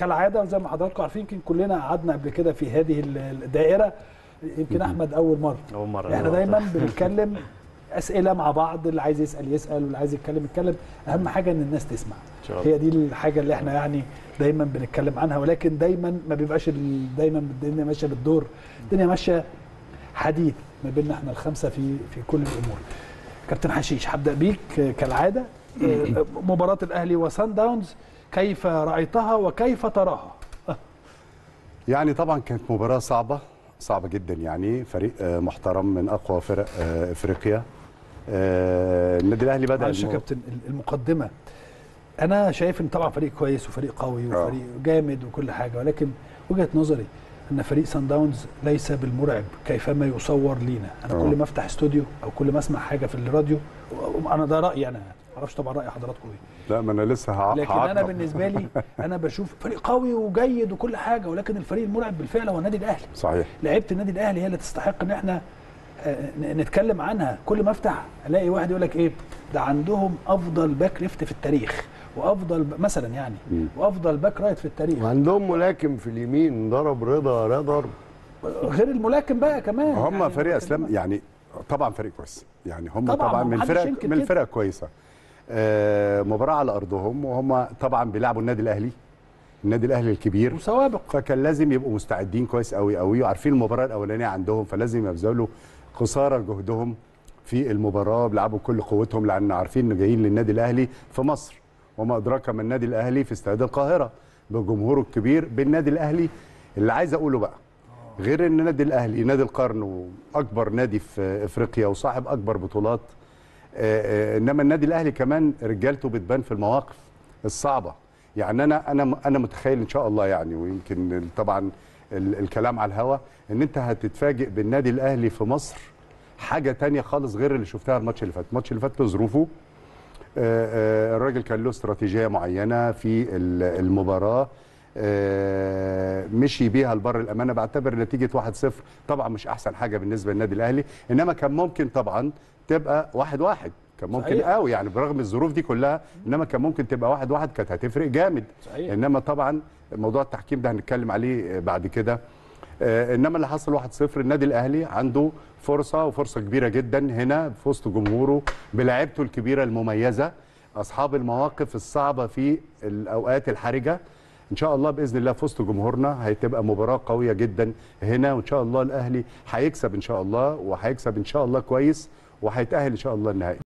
كالعاده وزي ما حضراتكم عارفين يمكن كلنا قعدنا قبل كده في هذه ال- الدائره يمكن احمد اول مره اول مره احنا دايما بنتكلم اسئله مع بعض اللي عايز يسال يسال واللي عايز يتكلم يتكلم اهم حاجه ان الناس تسمع ان شاء الله هي دي الحاجه اللي احنا يعني دايما بنتكلم عنها ولكن دايما ما بيبقاش ال- دايما الدنيا ماشيه بالدور الدنيا ماشيه حديث ما بيننا احنا الخمسه في في كل الامور كابتن حشيش هبدا بيك آه، كالعاده آه، مباراه الاهلي وسان داونز كيف رايتها وكيف تراها يعني طبعا كانت مباراة صعبة صعبة جدا يعني فريق آه، محترم من أقوى فرق آه، إفريقيا آه، النادي الأهلي بدأ معلش يا المو- كابتن ال- المقدمه انا شايف ان طبعا فريق كويس وفريق قوي آه. وفريق جامد وكل حاجه ولكن وجهه نظري ان فريق سان داونز ليس بالمرعب كيفما يصور لينا انا آه. كل ما افتح استوديو او كل ما اسمع حاجه في الراديو انا ده رايي انا ما اعرفش طبعا راي حضراتكم ايه لا ما أنا لسه هع- لكن انا هعقب. بالنسبه لي انا بشوف فريق قوي وجيد وكل حاجه ولكن الفريق المرعب بالفعل هو النادي الاهلي صحيح لعيبه النادي الاهلي هي اللي تستحق ان احنا آه، ن- نتكلم عنها كل ما افتح الاقي واحد يقول لك ايه ده عندهم افضل باك ليفت في التاريخ وافضل ب- مثلا يعني مم. وافضل باك رايت في التاريخ وعندهم ملاكم في اليمين ضرب رضا رضا ضرب غير الملاكم بقى كمان هم يعني فريق بكلمك. اسلام يعني طبعا فريق كويس يعني هم طبعاً، طبعا, من محدش فرق ينكر من كده. الفرق كويسه آه، مباراه على ارضهم وهم طبعا بيلعبوا النادي الاهلي النادي الاهلي الكبير وسوابق فكان لازم يبقوا مستعدين كويس قوي قوي وعارفين المباراه الاولانيه عندهم فلازم يبذلوا قصارى جهدهم في المباراه بيلعبوا كل قوتهم لان عارفين انه جايين للنادي الاهلي في مصر وما ادراك من النادي الاهلي في استاد القاهره بجمهوره الكبير بالنادي الاهلي اللي عايز اقوله بقى غير ان النادي الاهلي نادي القرن واكبر نادي في افريقيا وصاحب اكبر بطولات آه، آه، انما النادي الاهلي كمان رجالته بتبان في المواقف الصعبه يعني انا انا انا متخيل ان شاء الله يعني ويمكن طبعا ال- الكلام على الهوا ان انت هتتفاجئ بالنادي الاهلي في مصر حاجه تانية خالص غير اللي شفتها الماتش اللي فات الماتش اللي فات له ظروفه آه، آه، الراجل كان له استراتيجيه معينه في ال- المباراه آه، مشي بيها لبر الامانه بعتبر نتيجه 1-0 طبعا مش احسن حاجه بالنسبه للنادي الاهلي انما كان ممكن طبعا تبقى 1-1 واحد واحد. كان ممكن صحيح. قوي يعني برغم الظروف دي كلها انما كان ممكن تبقى 1-1 واحد واحد كانت هتفرق جامد صحيح. انما طبعا موضوع التحكيم ده هنتكلم عليه بعد كده آه، انما اللي حصل 1-0 النادي الاهلي عنده فرصه وفرصه كبيره جدا هنا في وسط جمهوره بلاعيبته الكبيره المميزه اصحاب المواقف الصعبه في الاوقات الحرجه ان شاء الله باذن الله في وسط جمهورنا هتبقى مباراه قويه جدا هنا وان شاء الله الاهلي هيكسب ان شاء الله وهيكسب ان شاء الله كويس وهيتاهل ان شاء الله النهائي